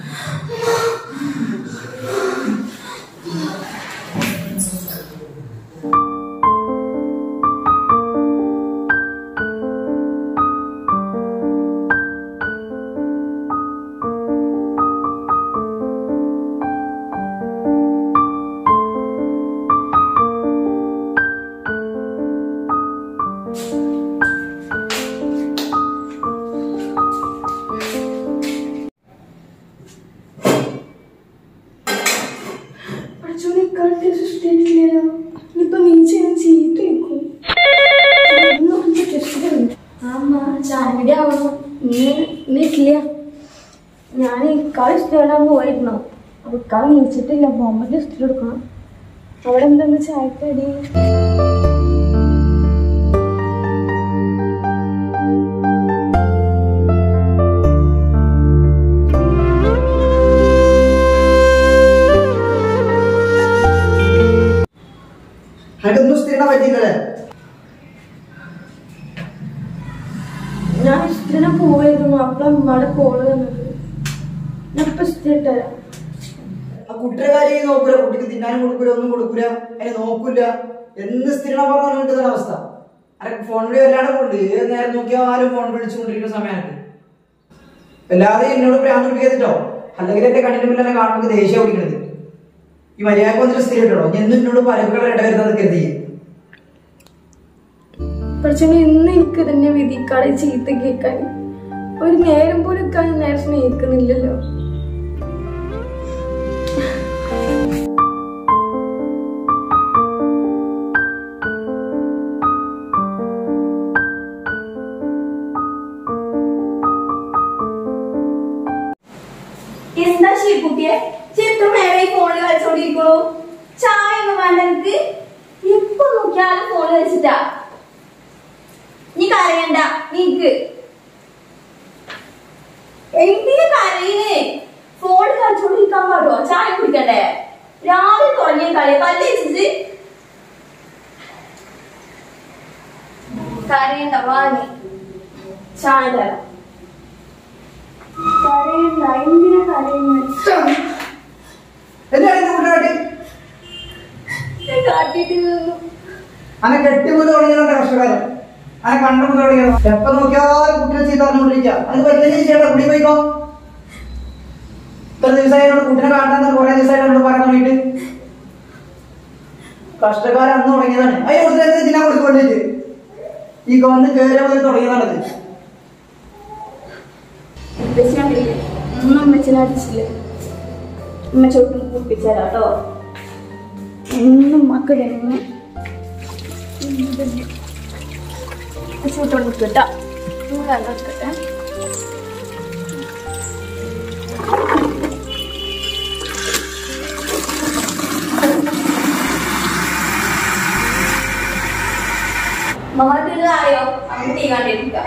പഠിച്ചോനെ കണ്ടി സൃഷ്ടിച്ചില്ലല്ലോ ഇനിയിപ്പൊ നീ ചെയ്യുന്ന ചീത്ത വെക്കും അമ്മ ചായയുടെ ആവണം നീ നീട്ടില്ല ഞാൻ ഇക്കാൾ ഇഷ്ടപ്പെടാൻ പോയിരുന്നു അപ്പൊ ഇക്കാൾ നീച്ചിട്ടില്ല ബോംബെ ഇഷ്ടം എടുക്കണം അവിടെ എന്തെങ്കിലും ചായക്കടി അനക്കൊന്നും സ്ഥിരം പറ്റിയില്ലല്ലേ ഞാൻ ഇഷ്ടത്തിന് പോയിരുന്നു അപ്പൊ അമ്മയുടെ കോള് തന്നത് ഞാൻ ഇപ്പൊ ഇഷ്ടം ആ കുട്ടിയുടെ കാര്യം ഈ നോക്കൂല കുട്ടിക്ക് തിന്നാനും കൊടുക്കൂല ഒന്നും കൊടുക്കൂല അതിനെ നോക്കൂല എന്ന് സ്ഥിരം പറഞ്ഞു അവസ്ഥ അനക്ക് ഫോൺ വിളി വല്ലാണ്ട് കൊണ്ട് ഏത് നേരം നോക്കിയാലും ഫോൺ വിളിച്ചുകൊണ്ടിരിക്കുന്ന സമയമാണ് അല്ലാതെ എന്നോട് പ്രാന്ത് പിടിക്കത്തിട്ടോ അല്ലെങ്കിൽ എന്റെ കണ്ണിന് മുന്നിൽ എന്നെ കാണുമ്പോൾ ദേഷ്യം പിടിക്കണത് ഈ മര്യാദ വന്നിട്ട് സ്ഥിരം ഇട്ടോ ഞാൻ എന്നോട് പലക്കുള്ള ഇടവരുന്നത് കരുതി പക്ഷേ ഇന്ന് എനിക്ക് തന്നെ വിധിക്കാളെ ചീത്ത കേൾക്കാൻ ഒരു നേരം പോലും ഇക്കാൻ നേരം സ്നേഹിക്കുന്നില്ലല്ലോ എന്താ ശിവകുട്ടിയെ ചിത്ര നേരെ ഫോണിൽ കളിച്ചോണ്ടിരിക്കണു ചായ ഒന്നും വേണ്ട എനിക്ക് എപ്പോ നോക്കിയാലും ഫോൺ കളിച്ചിട്ടാ നീ കരയണ്ട നീക്ക് എന്തിനു കരയുന്നേ ഫോൺ കളിച്ചോണ്ടിരിക്കാൻ പാടുമോ ചായ കുടിക്കണ്ടേ രാവിലെ തുടങ്ങിയ കളി പല്ലേച്ചിട്ട് കരയണ്ട വാങ്ങി ചായ തരാം കരയണ്ട എന്തിനാ കരയുന്നത് എന്താണ് എന്റെ കുട്ടികാട്ടി ഞാൻ കാട്ടിയിട്ടില്ലല്ലോ അനെ കെട്ടിമുതൽ തുടങ്ങിയതാണ് കർഷകരൻ അനെ കണ്ടുമുതൽ തുടങ്ങിയത് എപ്പോ നോക്കിയാലും കുട്ടിയെ ചെയ്ത് പറഞ്ഞുകൊണ്ടിരിക്കുക അത് പറ്റുന്ന ചെയ്യണ്ട കുടി പോയിക്കോ ഇത്ര ദിവസമായി എന്നോട് കുട്ടിനെ കാണാൻ കുറെ ദിവസമായിട്ട് എന്നോട് പറയാൻ തുടങ്ങിയിട്ട് കഷ്ടകാലം അന്ന് തുടങ്ങിയതാണ് അതിനെ കുറിച്ച് ഇതിനെ കൊടുക്കൊണ്ടിട്ട് ഈ വന്ന് കയറിയ മുതൽ തുടങ്ങിയതാണത് ഉമ്മച്ചിനെ ഒന്നും ഉമ്മച്ചിനെ അടിച്ചില്ല ഉമ്മച്ചി ഒട്ടും കുപ്പിച്ചതാ കേട്ടോ എന്നും മക്കളെ ചൂട്ടോണ്ട് നിൽക്കട്ടോ വെള്ളമെടുക്കട്ടെ മഹത്തിൽ ആയോ അങ്ങനെ തീ കണ്ടിരിക്കാം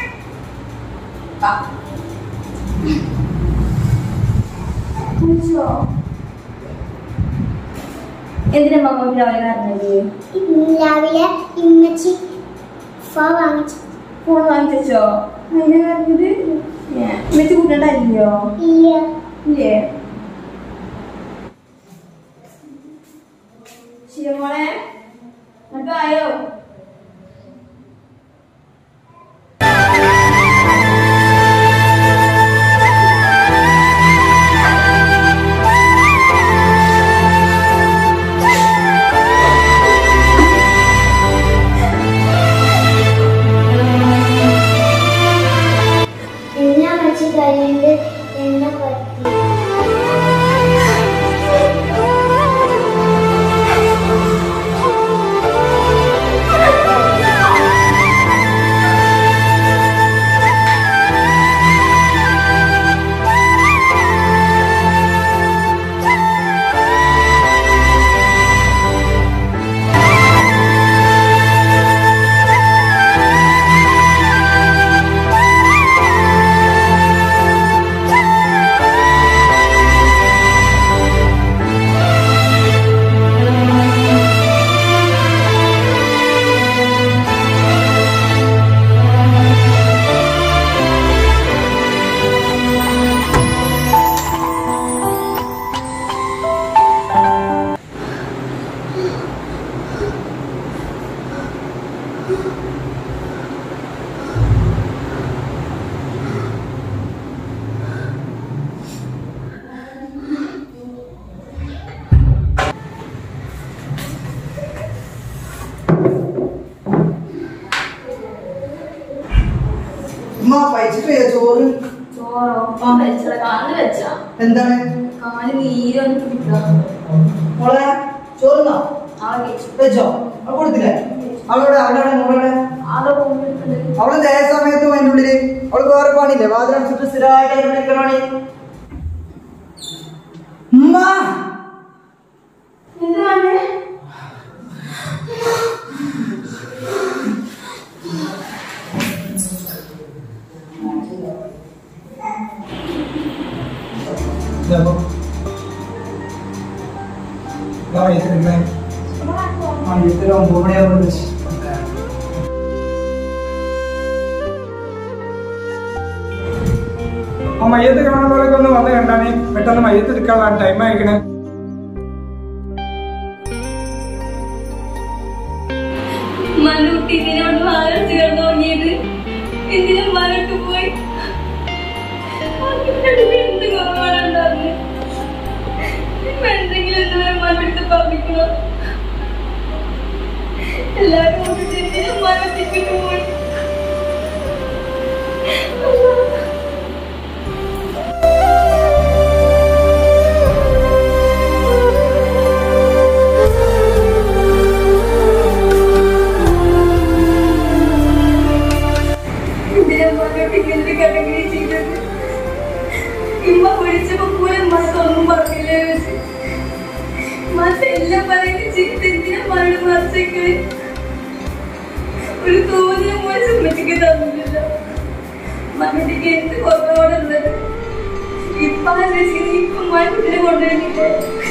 എന്തിനാ മമ്മ രാവിലെ കറങ്ങത് രാവിലെ ഇമ്മച്ചി ഫ വാങ്ങിച്ചു ഫോൺ വാങ്ങിച്ചോ അതിനെ കറങ്ങത് വെച്ച് കൂട്ടണ്ടല്ലോ ഇല്ല ഇല്ലേ ശിവമോളെ എന്നിട്ട് ആയോ എന്നെ അമ്മച്ചി കഴിയുന്നത് എന്നെ പറ്റി ആ ചോറോ വെച്ചത് കാല് വെച്ചാ എന്താണ് കാല് നീര് വന്നിട്ട് കിട്ടാൻ മോളെ ചോറുന്നോ ആ കഴിച്ചു വെച്ചോ അവൾ കൊടുത്തില്ലേ അവളോട് അവളോടെ മോളോടെ ആകെ പോകുമ്പോഴേക്കുണ്ട് അവള് ദയ സമയത്ത് അതിൻ്റെ ഉള്ളില് അവൾക്ക് വേറെ പണിയില്ലേ വാതിലടച്ചിട്ട് സ്ഥിരമായിട്ട് അതിൻ്റെ ഉള്ളിൽ പണി ഉമ്മ എന്ത് വേണ്ടേ ഒമ്പത് മണിയാകുമ്പോൾ ആ മയ്യത്ത് കാണുന്നവരൊക്കെ ഒന്ന് വന്ന് കണ്ടാണ് പെട്ടെന്ന് മയ്യത്ത് എടുക്കാനുള്ള ടൈം അയക്കണേ മനുട്ടി ഇതിനോട് വാഴച്ച് കിടന്നു തുടങ്ങിയത് എന്തിനും മരട്ട് പോയി അതിനടുത്ത് എന്ത് കുറവാണുണ്ടാകുന്നത് ഇപ്പൊ എന്തെങ്കിലും ഇതുവരെ മനെടുത്ത് പറഞ്ഞിക്കണോ എല്ലാരും കൂടി എന്തിനും മരത്തിക്കിട്ട് പോയി എന്തിനാ മനുട്ടിക്ക് എന്ത് കടങ്ങനെ ചെയ്തത് ഇമ്മ വിളിച്ചപ്പോ പോലും മറ്റൊന്നും പറഞ്ഞില്ലേ വെച്ച് മറ്റെല്ലാം പറയുന്നത് ചെയ്ത് എന്തിനാ മരണ മറിച്ചേക്കളെ ഒരു തോന്നിയ പോലെ ചുമറ്റിക്ക് തന്നില്ല മനുട്ടിക്ക് എന്ത് കുറവോടുള്ളത് ഇപ്പൊ അന്വേഷിക്കുന്നത് ഇപ്പൊ മനുട്ടിനെ കൊണ്ടുവരുന്നില്ലേ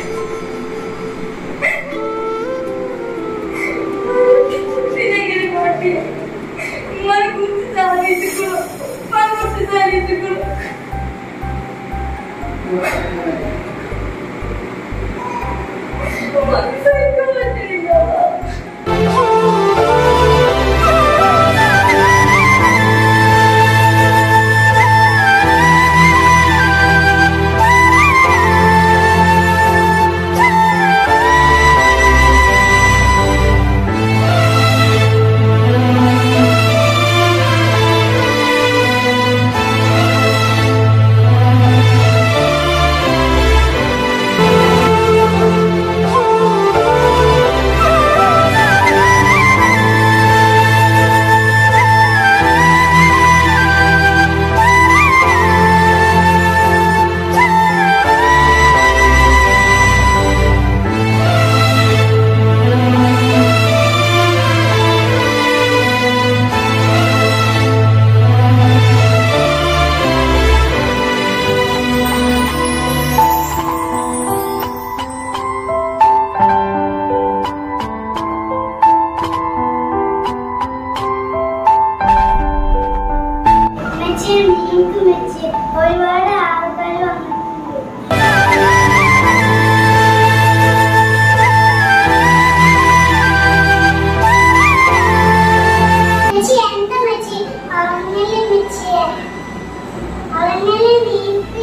ഇതിനെങ്ങനെ കാട്ടിയ ഉമ്മാനെ കുറിച്ച് സാധിച്ചിട്ടുള്ളൂ ഉമ്മാനെ കുറിച്ച് സാധിച്ചിട്ടുള്ളൂ ഉമ്മാക്ക് സഹിക്കാൻ പറ്റില്ല മെച്ചി നീക്ക് മെച്ചി ഒരുപാട് ആൾക്കാർ വന്നിട്ടുണ്ട് മെച്ചി എന്താ മെച്ചി അവനല്ലേ മെച്ചിയെ അവനല്ലേ നീക്ക്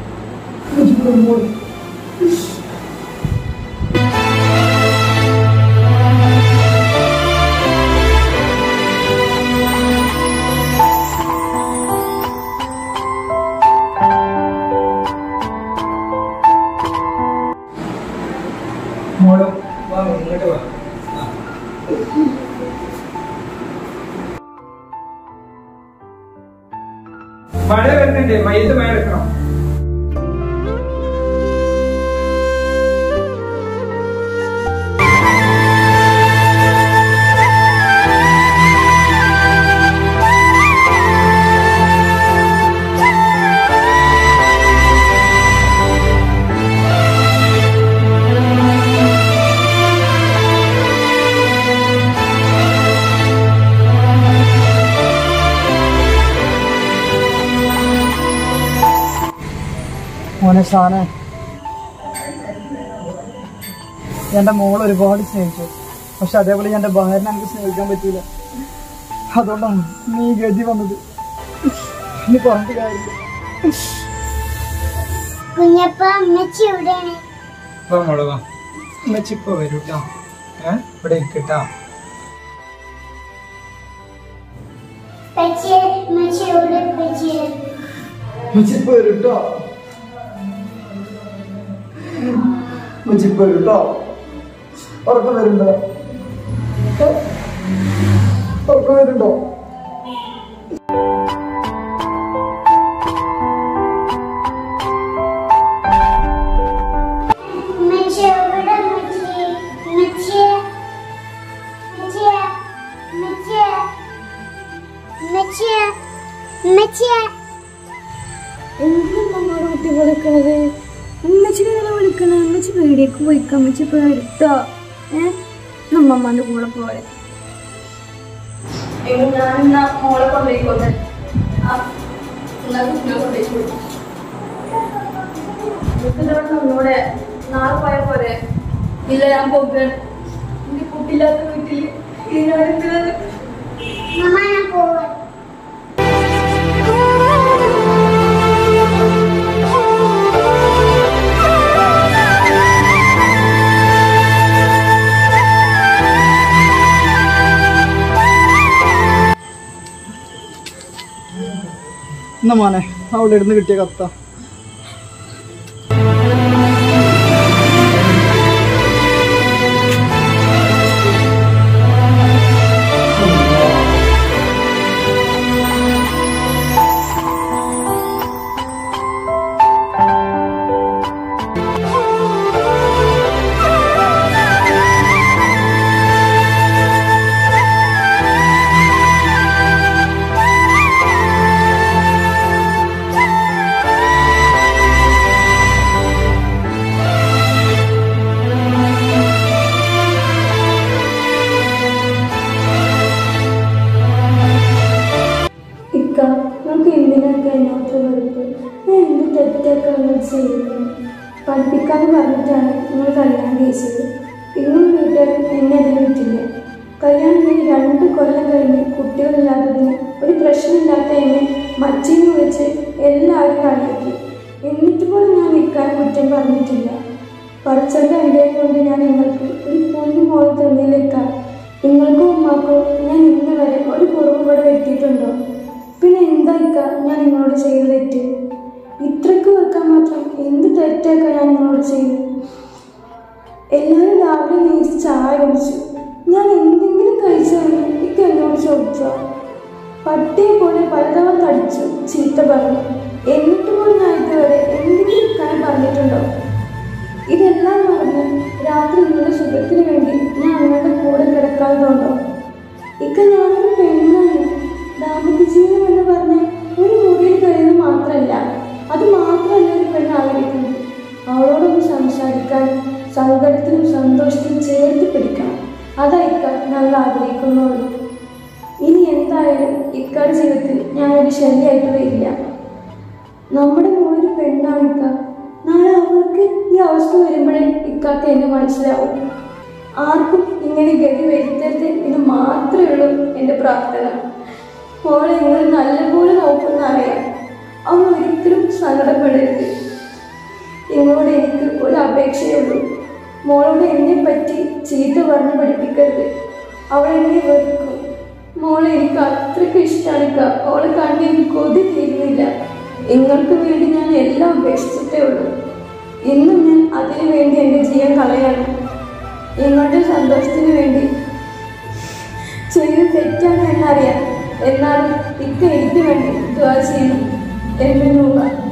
മോളും വാ ഇങ്ങോട്ട് വാ ആ. മഴ വരുന്നുണ്ട് മയ്യത്ത് മഴ എടുക്കണം മോനെ ഷാനെ എൻ്റെ മോൾ ഒരുപാട് സ്നേഹിച്ചു പക്ഷെ അതേപോലെ എൻ്റെ ഭാര്യനെ എനിക്ക് സ്നേഹിക്കാൻ പറ്റൂല അതുകൊണ്ടാണ് നീ ഗതി വന്നത് നീ പറഞ്ഞിട്ട് കാര്യമില്ല കുഞ്ഞപ്പ അമ്മച്ചി എവിടെയാണ് വാ മോള് വാ ഉമ്മച്ചിപ്പോ വരൂ കേട്ടോ ഏ ഇവിടെ ഇരിക്കട്ടോ പച്ചിയെ അമ്മച്ചി എവിടെ പച്ചിയെ ഉമ്മച്ചിപ്പോ വരും കേട്ടോ ഉമ്മച്ചിപ്പോ വരും കേട്ടോ ഉറക്കം വരുന്നുണ്ടോ ഏ? ഉറക്കം വരുന്നുണ്ടോ ഉമ്മച്ചിയെ എവിടെ ഉമ്മച്ചിയെ? ഉമ്മച്ചിയെ? ഉമ്മച്ചിയെ? ഉമ്മച്ചിയെ? ഉമ്മച്ചിയെ? ഉമ്മച്ചിയെ? എന്തിനാ നമ്മളോട് കുട്ടി വിളിക്കണത് ഉമ്മച്ചിനെ ഇങ്ങനെ വിളിക്കണ ഉമ്മച്ചി പേടിയൊക്കെ പോയിക്കാം ഉമ്മച്ചി ഇപ്പൊ എടുത്തോ ഏ നമ്മമ്മന്റെ കൂടെ പോലെ എങ്കിൽ ഞാൻ എന്നാ മോളെ കൊണ്ടുപോയിക്കോട്ടെ ആ എന്നാ കുട്ടിനെ കൊണ്ടുപോയിക്കോട്ടെ കുട്ടിനോട് നമ്മളോടെ നാളെ പോയ പോരെ ഇല്ല ഞാൻ പോകാൻ എന്റെ കുട്ടിയില്ലാത്ത വീട്ടിൽ ഇതിനായിട്ട് മമ്മ ഞാൻ പോവാ എന്നാ മോനെ അവിടെ ഇരുന്ന് കിട്ടിയ കത്ത ഇക്ക നമുക്ക് എന്തിനൊക്കെ എന്നോട്ട് വെറുപ്പ് ഞാൻ എന്ത് തെറ്റൊക്കെ നിങ്ങൾ ചെയ്യുന്നത് പഠിപ്പിക്കാന്ന് പറഞ്ഞിട്ടാണ് നിങ്ങൾ കല്യാണം കഴിച്ചത് ഇന്നും വീട്ടുകാരും എന്നെ അതിന് വിട്ടില്ല കല്യാണം കഴിഞ്ഞ് രണ്ട് കൊല്ലം കഴിഞ്ഞ് കുട്ടികളില്ലാത്തതിന് ഒരു പ്രശ്നമില്ലാത്ത എന്നെ മച്ചിന്ന് വിളിച്ച് എല്ലാവരും കളിയാക്കി എന്നിട്ട് പോലും ഞാൻ നിൽക്കാൻ കുറ്റം പറഞ്ഞിട്ടില്ല പറിച്ചന്റെ അനുഗ്രഹം കൊണ്ട് ഞാൻ നിങ്ങൾക്ക് ഒരു പൊന്നു മോൾ തന്നില്ലേക്കാം നിങ്ങൾക്കോ ഉമ്മാക്കോ ഞാൻ ഇന്ന് വരെ ഒരു കുറവ് ഇവിടെ വരുത്തിയിട്ടുണ്ടോ പിന്നെ എന്താ ഇക്ക ഞാൻ നിങ്ങളോട് ചെയ്ത തെറ്റ് ഇത്രക്ക് വെക്കാൻ മാത്രം എന്ത് തെറ്റൊക്കെ ഞാൻ നിങ്ങളോട് ചെയ്തു എല്ലാവരും രാവിലെ നീച്ച് ചായ കുടിച്ചു ഞാൻ എന്തെങ്കിലും കഴിച്ചതെന്ന് ഇക്ക എന്നോട് ചോദിച്ചോ പട്ടിയെ പോലെ പലതവണ തടിച്ചു ചീത്ത പറഞ്ഞു എന്നിട്ട് പോലും ഞാൻ ഇതുവരെ എന്തെങ്കിലും ഇക്കാനെ പറഞ്ഞിട്ടുണ്ടോ ഇതെല്ലാം മറന്ന് രാത്രി നിങ്ങളുടെ സുഖത്തിന് വേണ്ടി ഞാൻ നിങ്ങളുടെ കൂടെ കിടക്കാത്തതുണ്ടോ ഇക്ക ഞാനൊരു പെണ്ണാണ് ദാമ്പത്യ ജീവിതം എന്ന് പറഞ്ഞ ഒരു മുറിയിൽ കഴിയുന്നത് മാത്രമല്ല അത് മാത്രമല്ല ഒരു പെണ്ണ് ആഗ്രഹിക്കുന്നത് അവളോടൊന്ന് സംസാരിക്കാൻ സങ്കടത്തിലും സന്തോഷത്തിലും ചേർത്ത് പിടിക്കണം അതാ ഇക്ക നല്ല ആഗ്രഹിക്കുന്നുള്ളൂ ഇനി എന്തായാലും ഇക്കയുടെ ജീവിതത്തിൽ ഞാനൊരു ശല്യമായിട്ട് വരില്ല നമ്മുടെ മോളൊരു പെണ്ണാണ് ഇക്ക നാളെ അവൾക്ക് ഈ അവസ്ഥ വരുമ്പോഴേ ഇക്കാക്ക് എന്നെ മനസ്സിലാവും ആർക്കും ഇങ്ങനെ ഗതി വരുത്തരുത് എന്ന് മാത്രമേ ഉള്ളൂ എൻ്റെ പ്രാർത്ഥന മോളെ നിങ്ങൾ നല്ലപോലെ നോക്കുന്ന അറിയാം അവൾ ഒരിക്കലും സങ്കടപ്പെടരുത് നിങ്ങളോട് എനിക്ക് ഒരു അപേക്ഷയേ ഉള്ളൂ മോളോട് എന്നെ പറ്റി ചീത്ത പറഞ്ഞ് പഠിപ്പിക്കരുത് അവൾ എന്നെ വെറുക്കും മോളെ എനിക്ക് അത്രയ്ക്ക് ഇഷ്ടമാണ് അവളെ കണ്ട് എനിക്ക് കൊതി തീരുന്നില്ല നിങ്ങൾക്ക് വേണ്ടി ഞാൻ എല്ലാം ഉപേക്ഷിച്ചിട്ടേ ഉള്ളൂ ഇന്നും ഞാൻ അതിനു വേണ്ടി എൻ്റെ ജീവൻ കളയാണ് നിങ്ങളുടെ സന്തോഷത്തിന് വേണ്ടി ചെയ്ത് തെറ്റാണ് എന്നറിയാം എന്നാലും ഇക്ക എനിക്ക് വേണ്ടി ദ്വാ ചെയ്യണം എന്നെ നോക്കാം